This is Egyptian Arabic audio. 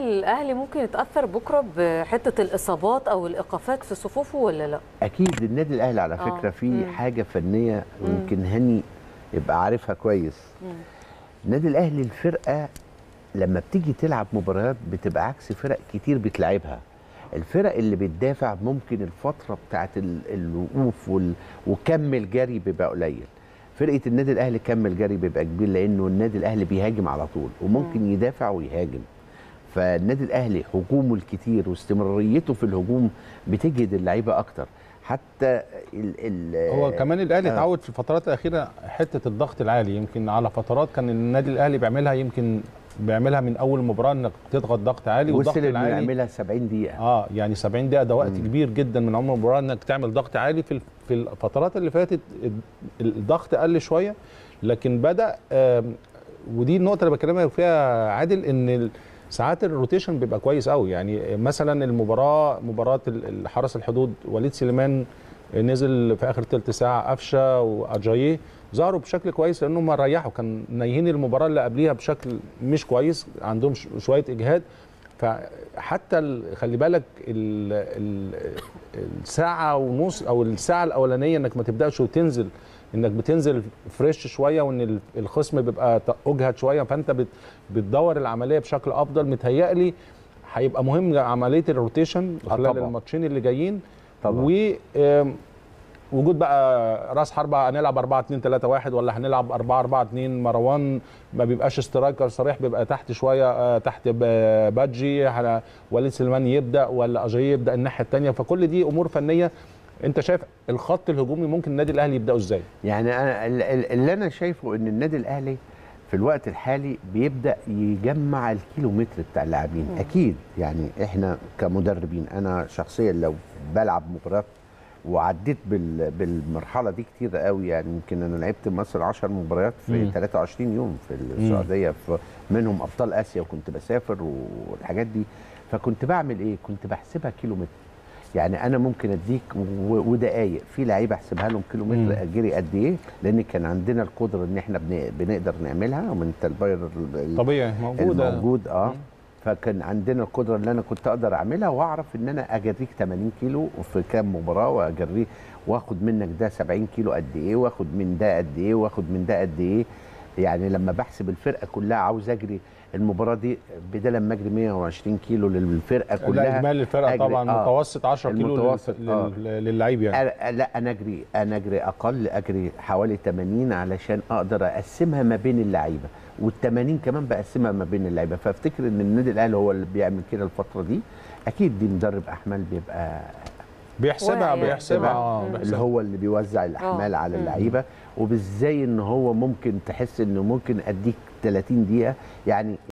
الاهلي ممكن يتاثر بكره بحته الاصابات او الايقافات في صفوفه ولا لا اكيد النادي الاهلي على آه. فكره في مم. حاجه فنيه يمكن هاني يبقى عارفها كويس النادي الاهلي الفرقه لما بتيجي تلعب مباريات بتبقى عكس فرق كتير بتلعبها الفرق اللي بتدافع ممكن الفتره بتاعت ال- الوقوف وال- وكم الجري بيبقى قليل فرقه النادي الاهلي كم الجري بيبقى كبير لانه النادي الاهلي بيهاجم على طول وممكن يدافع ويهاجم فالنادي الاهلي هجومه الكتير واستمراريته في الهجوم بتجهد اللعيبه اكتر حتى ال ال هو كمان الاهلي آه. اتعود في الفترات الاخيره حته الضغط العالي يمكن على فترات كان النادي الاهلي بيعملها يمكن بيعملها من اول مباراه انك تضغط ضغط عالي والضغط وصل انه العالي يعملها 70 دقيقه اه يعني 70 دقيقه ده وقت كبير جدا من عمر المباراه انك تعمل ضغط عالي في ال- في الفترات اللي فاتت ال- الضغط قل شويه لكن بدا آم، ودي النقطه اللي بكلمك فيها عادل ان ال- ساعات الروتيشن بيبقى كويس قوي يعني مثلا المباراه مباراه ال- حرس الحدود وليد سليمان نزل في اخر ثلث ساعه قفشه واجاييه ظهروا بشكل كويس لانهم ريحوا كان نايهين المباراه اللي قبليها بشكل مش كويس عندهم ش- شويه اجهاد فحتى ال- خلي بالك ال ال الساعه ونص او الساعه الاولانيه انك ما تبداش وتنزل انك بتنزل فريش شويه وان ال- الخصم بيبقى ت- اجهد شويه فانت بت بتدور العمليه بشكل افضل متهيألي هيبقى مهم عمليه الروتيشن آه خلال طبعاً. الماتشين اللي جايين طبعاً. و آم، وجود بقى راس حربة هنلعب 4 2 3 1 ولا هنلعب 4 4 2 مروان ما بيبقاش سترايكر صريح بيبقى تحت شويه آه، تحت ب- بادجي على وليد سليمان يبدا ولا اجاي يبدا الناحيه الثانيه فكل دي امور فنيه انت شايف الخط الهجومي ممكن النادي الاهلي يبداه ازاي؟ يعني انا ال- ال- اللي انا شايفه ان النادي الاهلي في الوقت الحالي بيبدا يجمع الكيلومتر بتاع اللاعبين اكيد يعني احنا كمدربين انا شخصيا لو بلعب مباريات وعديت بال- بالمرحله دي كتير قوي يعني يمكن انا لعبت مصر 10 مباريات في مم. 23 يوم في السعوديه في منهم ابطال اسيا وكنت بسافر والحاجات دي فكنت بعمل ايه كنت بحسبها كيلومتر يعني انا ممكن اديك و- ودقايق في لعيبه احسبها لهم مم. كيلومتر اجري قد ايه لان كان عندنا القدره ان احنا بن- بنقدر نعملها ومن التلباير ال- طبيعي موجوده الموجود اه مم. فكان عندنا القدره اللي انا كنت اقدر اعملها واعرف ان انا اجريك 80 كيلو في كام مباراه واجريه واخد منك ده 70 كيلو قد ايه واخد من ده قد ايه واخد من ده قد ايه يعني لما بحسب الفرقه كلها عاوز اجري المباراه دي بدل ما اجري 120 كيلو للفرقه لا كلها اجمالي الفرقه أجري- طبعا آه. متوسط 10 كيلو المتوسط، لل- آه. لل- للعيب يعني أنا- لا انا اجري انا اجري اقل اجري حوالي 80 علشان اقدر اقسمها ما بين اللعيبه وال80 كمان بقسمها ما بين اللعيبه فافتكر ان النادي الاهلي هو اللي بيعمل كده الفتره دي اكيد دي مدرب احمال بيبقى بيحسبها واعي. بيحسبها اه مم. اللي بيحسبها. هو اللي بيوزع الاحمال آه. على مم. اللعيبه وبالزاي ان هو ممكن تحس انه ممكن اديك 30 دقيقه يعني